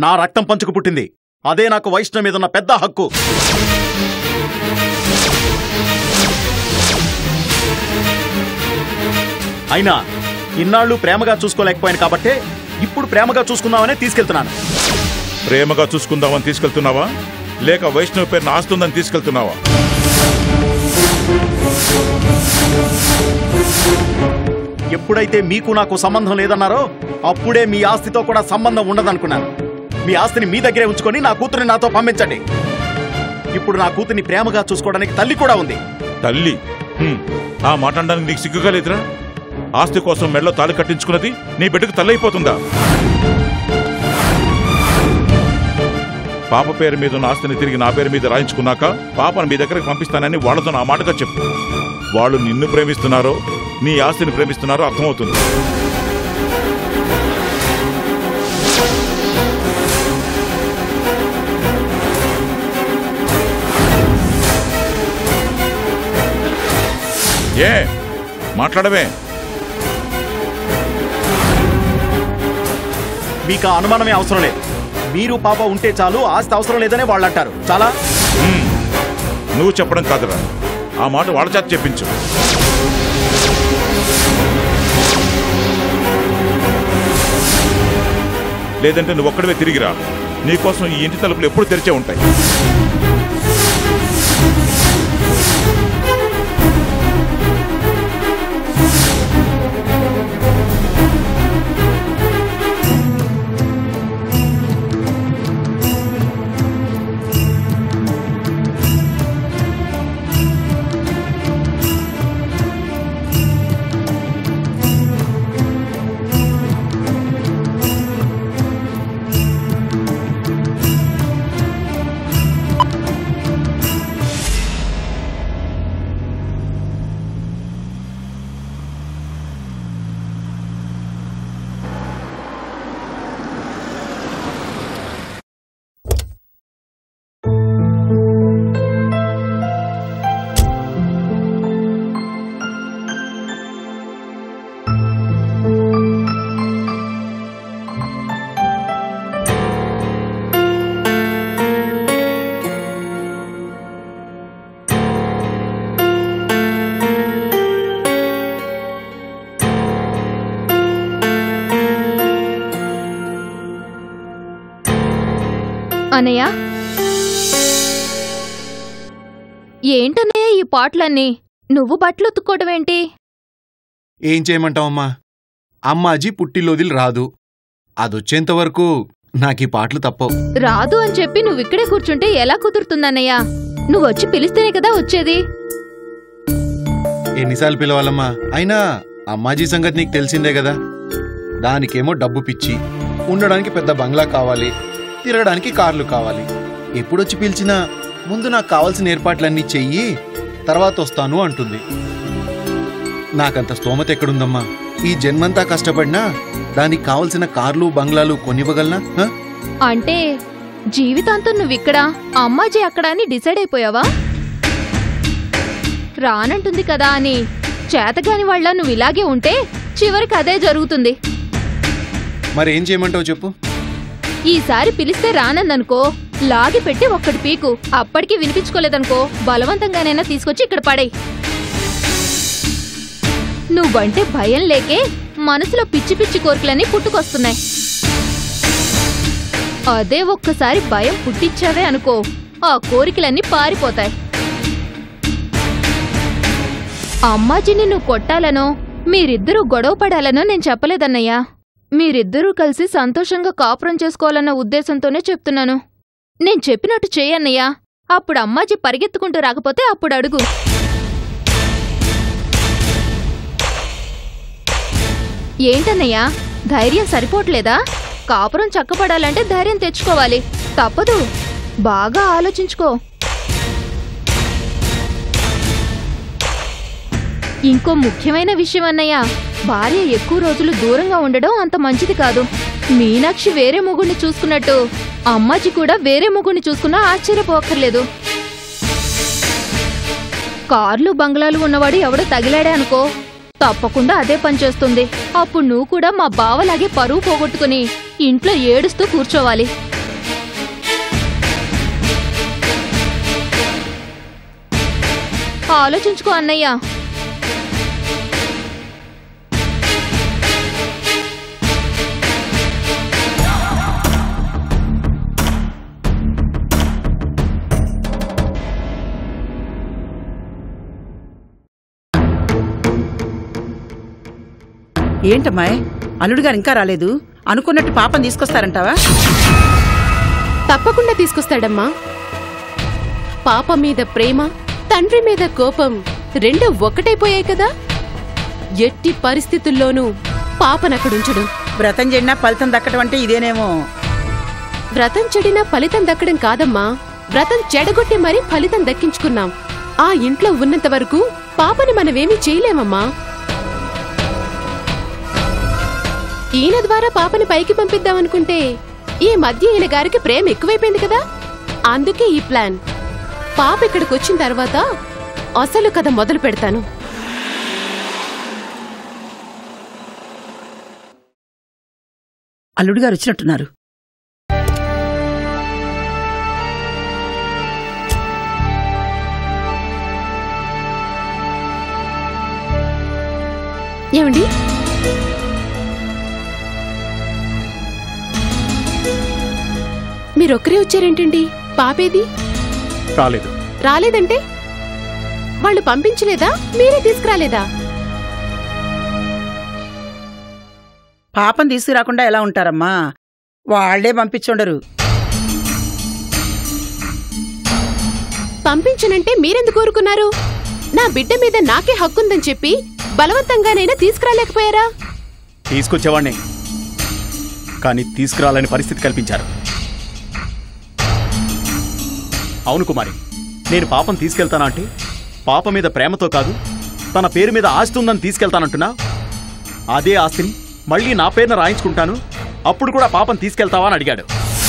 నా రక్తం పంచుకు పుట్టింది అదే నాకు వైష్ణవ్ మీద ఉన్న పెద్ద హక్కు అయినా ఇన్నాళ్ళు ప్రేమగా చూసుకోలేకపోయాను కాబట్టే ఇప్పుడు ప్రేమగా చూసుకుందామనే తీసుకెళ్తున్నాను ప్రేమగా చూసుకుందామని తీసుకెళ్తున్నావా లేక వైష్ణవ్ పేరు ఆస్తుందని తీసుకెళ్తున్నావా ఎప్పుడైతే మీకు నాకు సంబంధం లేదన్నారో అప్పుడే మీ ఆస్తితో కూడా సంబంధం ఉండదనుకున్నాను మీ ఆస్తిని మీ దగ్గరే ఉంచుకొని నా కూతురిని నాతో పంపించండి ఇప్పుడు నా కూతుర్ని ప్రేమగా చూసుకోవడానికి తల్లి కూడా ఉంది తల్లి హ్మ్. ఆ మాట అనడానికి నీకు సిగ్గుగా లేదురా ఆస్తి కోసం మెడలో తాళి కట్టించుకున్నది నీ బిడ్డకు తల్లైపోతుందా పాప పేరు మీద ఉన్న ఆస్తిని తిరిగి నా పేరు మీద రాయించుకున్నాక పాపను మీ దగ్గరికి పంపిస్తానని వాళ్ళతో నా మాటగా చెప్పు వాళ్ళు నిన్ను ప్రేమిస్తున్నారో నీ ఆస్తిని ప్రేమిస్తున్నారో అర్థమవుతుంది ఏ మాట్లాడవే మీకు ఆ అనుమానమే అవసరం లేదు మీరు పాప ఉంటే చాలు ఆస్తి అవసరం లేదనే వాళ్ళు అంటారు చాలా హ్మ్. నువ్వు చెప్పడం కాదురా ఆ మాట వాళ్ళ చేత చెప్పించు లేదంటే నువ్వు ఒక్కడవే తిరిగిరా నీకోసం ఈ ఇంటి తలుపులు ఎప్పుడు తెరిచే ఉంటాయి అనయ్య ఏంటన్నయ్య ఈ పాటలన్నీ నువ్వు బట్టలు ఉతుక్కోవడం ఏంటి ఏం చేయమంటావమ్మా అమ్మాజీ పుట్టిల్లోదిలు రాదు అదొచ్చేంత వరకు నాకు ఈ పాటలు తప్పవు రాదు అని చెప్పి నువ్వు ఇక్కడే కూర్చుంటే ఎలా కుదురుతుందన్నయ్య నువ్వు వచ్చి పిలిస్తేనే కదా వచ్చేది ఎన్నిసార్లు పిలవాలమ్మా అయినా అమ్మాజీ సంగతి నీకు తెలిసిందే కదా దానికేమో డబ్బు పిచ్చి ఉండడానికి పెద్ద బంగ్లా కావాలి తిరగడానికి కార్లు కావాలి ఎప్పుడొచ్చి పిలిచినా ముందు నాకు కావాల్సిన ఏర్పాట్లన్నీ చెయ్యి తర్వాత వస్తాను అంటుంది నాకంత స్తోమత ఎక్కడుందమ్మా ఈ జన్మంతా కష్టపడినా దానికి కావలసిన కార్లు బంగ్లాలు కొనివ్వగలనా హ? అంటే జీవితాంతం నువ్విక్కడ అమ్మాజీ అక్కడ అని డిసైడ్ అయిపోయావా రానంటుంది కదా అని చేతగాని వాళ్ళ నువ్వు ఇలాగే ఉంటే చివరికి అదే జరుగుతుంది మరి ఏం చేయమంటావు చెప్పు ఈసారి పిలిస్తే రానందనుకో లాగి పెట్టి ఒక్కటి పీకు అప్పటికి వినిపించుకోలేదనుకో బలవంతంగానైనా తీసుకొచ్చి ఇక్కడ పడేయ్ నువ్వంటే భయం లేకే మనసులో పిచ్చి పిచ్చి కోరికలన్నీ పుట్టుకొస్తున్నాయి అదే ఒక్కసారి భయం పుట్టించావే అనుకో ఆ కోరికలన్నీ పారిపోతాయి అమ్మాజీని నువ్వు కొట్టాలనో మీరిద్దరూ గొడవ పడాలనో నేను చెప్పలేదన్నయ్యా మీరిద్దరూ కలిసి సంతోషంగా కాపురం చేసుకోవాలన్న ఉద్దేశంతోనే చెప్తున్నాను నేను చెప్పినట్టు చెయ్యన్నయ్యా అప్పుడు అమ్మాజీ పరిగెత్తుకుంటూ రాకపోతే అప్పుడు అడుగు ఏంటన్నయ్యా ధైర్యం సరిపోవట్లేదా కాపురం చక్కపడాలంటే ధైర్యం తెచ్చుకోవాలి తప్పదు బాగా ఆలోచించుకో ఇంకో ముఖ్యమైన విషయం అన్నయ్య భార్య ఎక్కువ రోజులు దూరంగా ఉండడం అంత మంచిది కాదు మీనాక్షి వేరే మొగుడిని చూసుకున్నట్టు అమ్మాజీ కూడా వేరే మొగుడిని చూసుకున్నా ఆశ్చర్యపోక్కర్లేదు కార్లు బంగ్లాలు ఉన్నవాడు ఎవడో తగిలాడే అనుకో తప్పకుండా అదే పనిచేస్తుంది అప్పుడు నువ్వు కూడా మా బావలాగే పరువు పోగొట్టుకుని ఇంట్లో ఏడుస్తూ కూర్చోవాలి ఆలోచించుకో అన్నయ్య ఏంటమ్మాయ్ అల్లుడు గారు ఇంకా రాలేదు అనుకున్నట్టు పాపం తీసుకొస్తారంటావా తప్పకుండా తీసుకొస్తాడమ్మా పాప మీద ప్రేమ తండ్రి మీద కోపం రెండు ఒక్కటైపోయాయి కదా ఎట్టి పరిస్థితుల్లోనూ పాపనక్కడుంచడు వ్రతం చెడినా ఫలితం దక్కడం అంటే ఇదేనేమో వ్రతం చెడినా ఫలితం దక్కడం కాదమ్మా వ్రతం చెడగొట్టి మరీ ఫలితం దక్కించుకున్నాం ఆ ఇంట్లో ఉన్నంత వరకు పాపని మనమేమీ చేయలేమమ్మా ఈయన ద్వారా పాపని పైకి పంపిద్దామనుకుంటే ఈ మధ్య ఈయన గారికి ప్రేమ ఎక్కువైపోయింది కదా అందుకే ఈ ప్లాన్ పాప ఇక్కడికి వచ్చిన తర్వాత అసలు కథ మొదలు పెడతాను అల్లుడు గారు వచ్చినట్టున్నారు ఏమండి మీరొక్కరే వచ్చారేంటండి పాపేది రాలేదు రాలేదంటే వాళ్ళు పంపించలేదా మీరే తీసుకురాలేదా పాపం తీసుకురాకుండా ఎలా ఉంటారమ్మా వాళ్లే పంపించుండరు పంపించనంటే మీరెందుకు కోరుకున్నారు నా బిడ్డ మీద నాకే హక్కుందని చెప్పి బలవంతంగానైనా తీసుకురాలేకపోయారా తీసుకొచ్చేవాడిని కానీ తీసుకురాలని పరిస్థితి కల్పించారు అవును కుమారి నేను పాపం తీసుకెళ్తానా అంటే పాప మీద ప్రేమతో కాదు తన పేరు మీద ఆస్తి ఉందని తీసుకెళ్తానంటున్నా అదే ఆస్తిని మళ్ళీ నా పేరున రాయించుకుంటాను అప్పుడు కూడా పాపం తీసుకెళ్తావా అని అడిగాడు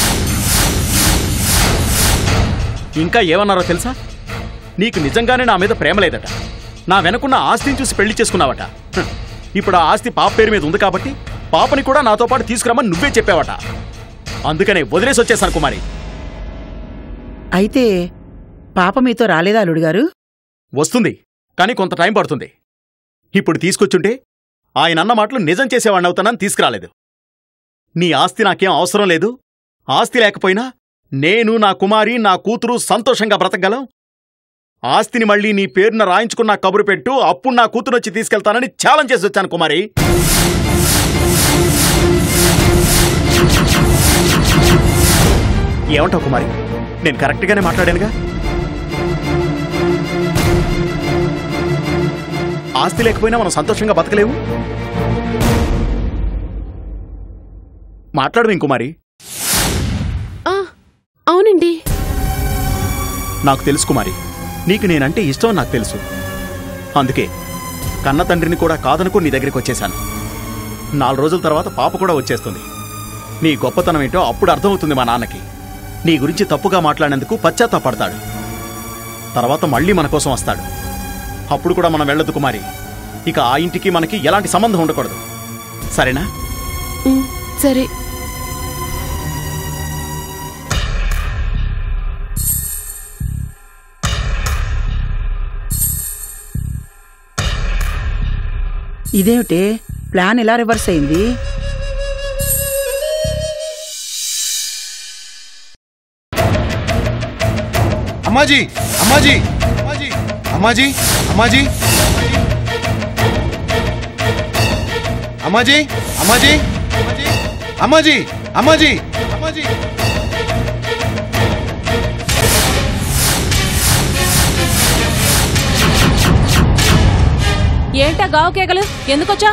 ఇంకా ఏమన్నారో తెలుసా నీకు నిజంగానే నా మీద ప్రేమ లేదట నా వెనకున్న ఆస్తిని చూసి పెళ్లి చేసుకున్నావట హ్, ఇప్పుడు ఆ ఆస్తి పాప పేరు మీద ఉంది కాబట్టి పాపని కూడా నాతో పాటు తీసుకురమ్మని నువ్వే చెప్పావట అందుకనే వదిలేసి వచ్చేసాను కుమారి అయితే పాప మీతో రాలేదా అల్లుడు గారు వస్తుంది కానీ కొంత టైం పడుతుంది ఇప్పుడు తీసుకొచ్చుంటే ఆయన అన్న మాటలు నిజం చేసేవాడిని అవుతానని తీసుకురాలేదు నీ ఆస్తి నాకేం అవసరం లేదు ఆస్తి లేకపోయినా నేను నా కుమారి నా కూతురు సంతోషంగా బ్రతకగలం ఆస్తిని మళ్ళీ నీ పేరున రాయించుకున్న కబురు పెట్టు అప్పుడు నా కూతురు వచ్చి తీసుకెళ్తానని ఛాలెంజ్ చేసి వచ్చాను కుమారి ఏమంటావు కుమారి నేను కరెక్ట్గానే మాట్లాడానుగా ఆస్తి లేకపోయినా మనం సంతోషంగా బతకలేము మాట్లాడు కుమారి ఆ, అవునండి నాకు తెలుసు కుమారి నీకు నేనంటే ఇష్టం నాకు తెలుసు అందుకే కన్న తండ్రిని కూడా కాదనుకో నీ దగ్గరికి వచ్చేశాను నాలుగు రోజుల తర్వాత పాప కూడా వచ్చేస్తుంది నీ గొప్పతనం ఏంటో అప్పుడు అర్థమవుతుంది మా నాన్నకి నీ గురించి తప్పుగా మాట్లాడినందుకు పశ్చాత్తాపడతాడు తర్వాత మళ్ళీ మన కోసం వస్తాడు అప్పుడు కూడా మనం వెళ్ళొద్దు కుమారి ఇక ఆ ఇంటికి మనకి ఎలాంటి సంబంధం ఉండకూడదు సరేనా ఉమ్, సరే ఇదేమిటి ప్లాన్ ఇలా రివర్స్ అయింది అమ్మాజీ అమ్మాజీ అమ్మాజీ అమ్మాజీ అమ్మాజీ అమ్మాజీ అమ్మాజీ అమ్మాజీ అమ్మాజీ అమ్మాజీ ఏంటా గావు కేకలు ఎందుకొచ్చా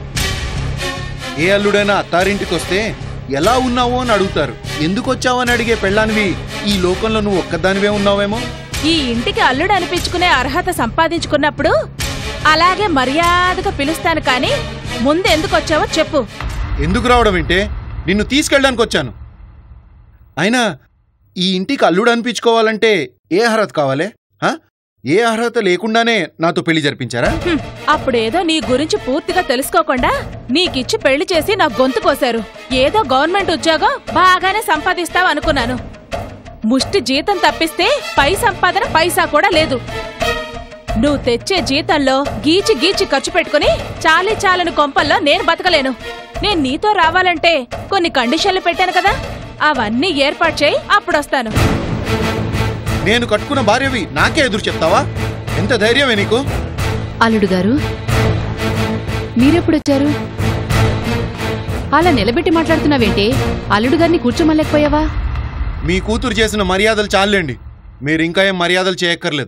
ఏ అల్లుడైనా అత్తారింటికి వస్తే ఎలా ఉన్నావు అని అడుగుతారు ఎందుకు వచ్చావు అని అడిగే పెళ్ళానివి ఈ లోకంలో నువ్వు ఒక్కదానివే ఉన్నావేమో ఈ ఇంటికి అల్లుడు అనిపించుకునే అర్హత సంపాదించుకున్నప్పుడు అలాగే మర్యాదగా పిలుస్తాను కానీ ముందు ఎందుకు వచ్చావో చెప్పు ఎందుకు రావడం ఏంటే నిన్ను తీసుకెళ్ళడానికి వచ్చాను అయినా ఈ ఇంటికి అల్లుడు అనిపించుకోవాలంటే ఏ అర్హత కావాలే హ? ఏ అర్హత లేకుండానే నాతో పెళ్లి జరిపించారా హ్మ్, అప్పుడేదో నీ గురించి పూర్తిగా తెలుసుకోకుండా నీకిచ్చి పెళ్లి చేసి నా గొంతు కోశారు ఏదో గవర్నమెంట్ ఉద్యోగం బాగానే సంపాదిస్తావు అనుకున్నాను ముష్టి జీతం తప్పిస్తే పై సంపాదన పైసా కూడా లేదు నువ్వు తెచ్చే జీతంలో గీచి గీచి ఖర్చు పెట్టుకుని చాలీ చాలని కొంపల్లో నేను బతకలేను నేను నీతో రావాలంటే కొన్ని కండిషన్లు పెట్టాను కదా అవన్నీ ఏర్పాటు చేయి అప్పుడొస్తాను నేను కట్టుకున్న భార్యవి నాకే ఎదురు చెప్తావా ఎంత ధైర్యమే నీకు అల్లుడు గారు మీరెప్పుడొచ్చారు అలా నిలబెట్టి మాట్లాడుతున్నావేంటి అల్లుడు గారిని కూర్చోమలేకపోయావా మీ కూతురు చేసిన మర్యాదలు చాలండి మీరు ఇంకా ఏం మర్యాదలు చేయక్కర్లేదు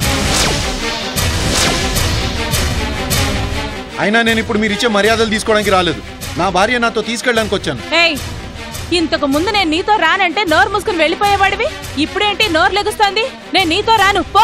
అయినా నేను ఇప్పుడు మీరు ఇచ్చే మర్యాదలు తీసుకోవడానికి రాలేదు నా భార్య నాతో తీసుకెళ్ళడానికి వచ్చాను ఏయ్ ఇంతకు ముందు నేను నీతో రానంటే నోరు మూసుకుని వెళ్ళిపోయేవాడివి ఇప్పుడేంటి నోరు లెగుస్తోంది నేను నీతో రాను పో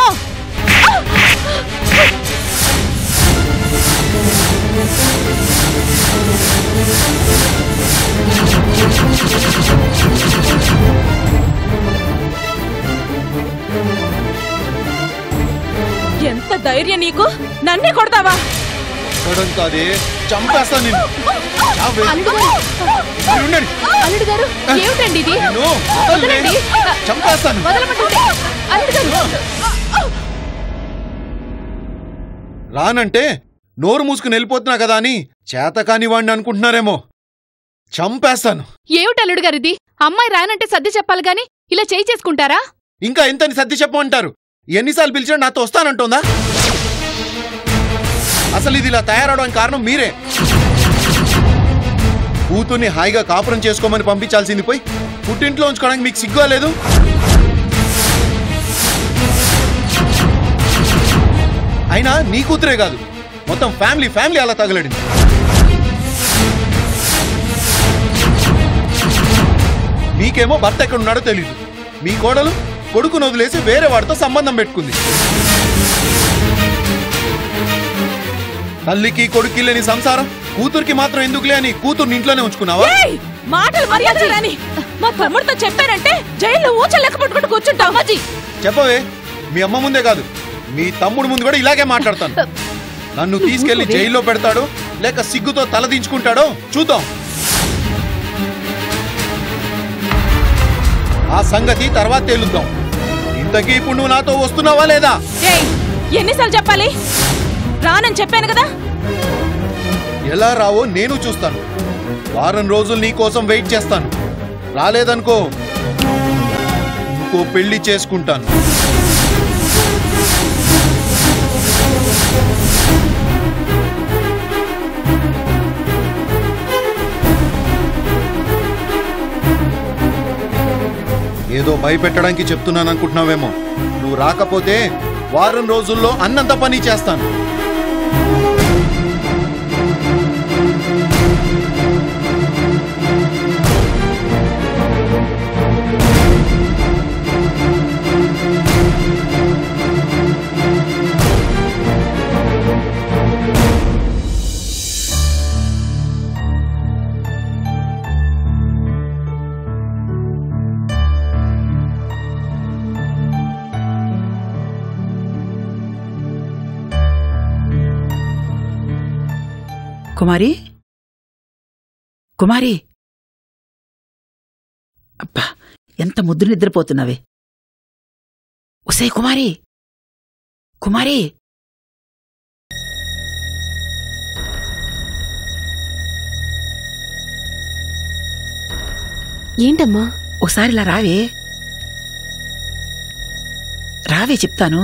ఎంత ధైర్యం నీకు నన్నే కొడతావా చూడడం కాదే చంపేస్తాను నిన్ను చావే. అల్లుడు గారు మీరు ఉండండి. అల్లుడు గారు ఏమిటండి ఇది నిన్ను వదలనే. వదలండి. చంపేస్తాను వదలమంటుంటే అల్లుడు గారు రానంటే నోరు మూసుకుని వెళ్ళిపోతున్నా కదా అని చేతకాని వాడిని అనుకుంటున్నారేమో చంపేస్తాను ఏమిటి అల్లుడు గారు ఇది అమ్మాయి రానంటే సర్ది చెప్పాలి గాని ఇలా చేయి చేసుకుంటారా ఇంకా ఎంతని సర్ది చెప్పమంటారు ఎన్నిసార్లు పిలిచినా నాతో వస్తానంటోందా అసలు ఇది ఇలా తయారవడానికి కారణం మీరే కూతుర్ని హాయిగా కాపురం చేసుకోమని పంపించాల్సింది పోయి పుట్టింట్లో ఉంచుకోవడానికి మీకు సిగ్గు లేదు అయినా నీ కూతురే కాదు మొత్తం ఫ్యామిలీ ఫ్యామిలీ అలా తగలడింది మీకేమో భర్త ఎక్కడున్నాడో తెలీదు మీ కోడలు కొడుకును వదిలేసి వేరే వాడితో సంబంధం పెట్టుకుంది తల్లికి కొడుక్కి లేని సంసారం కూతురికి మాత్రం ఎందుకులే అని కూతుర్ని ఇంట్లోనే ఉంచుకున్నావా ఏయ్! మాటలు మర్యాద రాని మా తమ్ముడితో చెప్పానంటే జైల్లో ఊచ లెక్క పట్టుకుంటూ కూర్చుంటావు మాజీ చెప్పవే మీ అమ్మ ముందే కాదు మీ తమ్ముడు ముందు కూడా ఇలాగే మాట్లాడతాను నన్ను తీసుకెళ్లి జైల్లో పెడతాడో లేక సిగ్గుతో తలదించుకుంటాడో చూద్దాం ఆ సంగతి తర్వాత తేలుద్దాం ఇంతకీ ఇప్పుడు నువ్వు నాతో వస్తున్నావా లేదా ఏయ్ ఎన్నిసార్లు చెప్పాలి రానని చెప్పాను కదా ఎలా రావో నేను చూస్తాను వారం రోజులు నీ కోసం వెయిట్ చేస్తాను రాలేదనుకో ఇంకో పెళ్లి చేసుకుంటాను ఏదో భయపెట్టడానికి చెప్తున్నాను అనుకుంటున్నావేమో నువ్వు రాకపోతే వారం రోజుల్లో అన్నంత పని చేస్తాను కుమారి కుమారి అబ్బా ఎంత ముద్దు నిద్రపోతున్నావే ఒసే కుమారి కుమారి ఏంటమ్మా ఒకసారి ఇలా రావే రావే చెప్తాను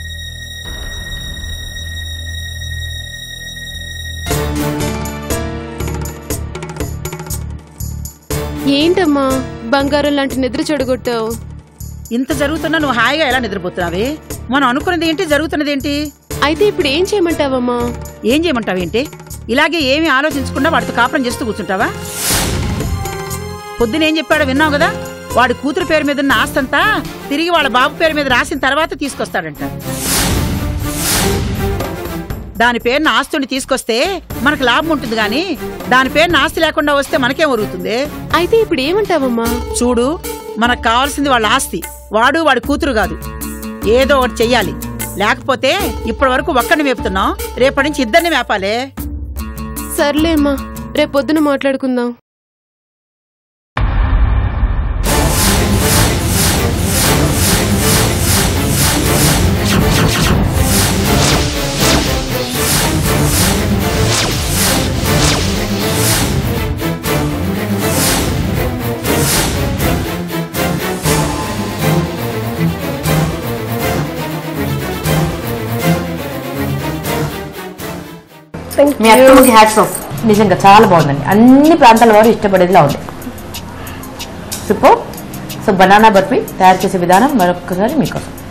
ఏంటమ్మా బంగారం లాంటి నిద్ర చెడగొట్టావు ఇంత జరుగుతున్నా నువ్వు హాయిగా ఎలా నిద్రపోతున్నావే మనం అనుకున్నది ఏంటి జరుగుతున్నది ఏంటి అయితే ఇప్పుడు ఏం చేయమంటావమ్మా ఏం చేయమంటావేంటి ఇలాగే ఏమీ ఆలోచించకుండా వాడితో కాపురం చేస్తూ కూర్చుంటావా పొద్దునేం చెప్పాడో విన్నావు కదా వాడి కూతురు పేరు మీద ఉన్న ఆస్తంతా తిరిగి వాళ్ళ బాబు పేరు మీద రాసిన తర్వాత తీసుకొస్తాడంట దాని పేరున ఆస్తుని తీసుకొస్తే మనకు లాభం ఉంటుంది గాని దాని పేరున ఆస్తి లేకుండా వస్తే మనకేం ఒరుగుతుంది అయితే ఇప్పుడు ఏమంటావమ్మా చూడు మనకు కావాల్సింది వాళ్ళ ఆస్తి వాడు వాడి కూతురు కాదు ఏదో ఒకటి చెయ్యాలి లేకపోతే ఇప్పటి వరకు ఒక్కడిని మేపుతున్నాం రేపటి నుంచి ఇద్దరిని మేపాలే సర్లే అమ్మా రేపు పొద్దున మాట్లాడుకుందాం మీ అత్తమ్మకి హ్యాట్స్ ఆఫ్ నిజంగా చాలా బాగుందండి అన్ని ప్రాంతాల వారు ఇష్టపడేదిలా ఉంది సూపర్ సో బనానా బర్ఫీ తయారు చేసే విధానం మరొకసారి మీకోసం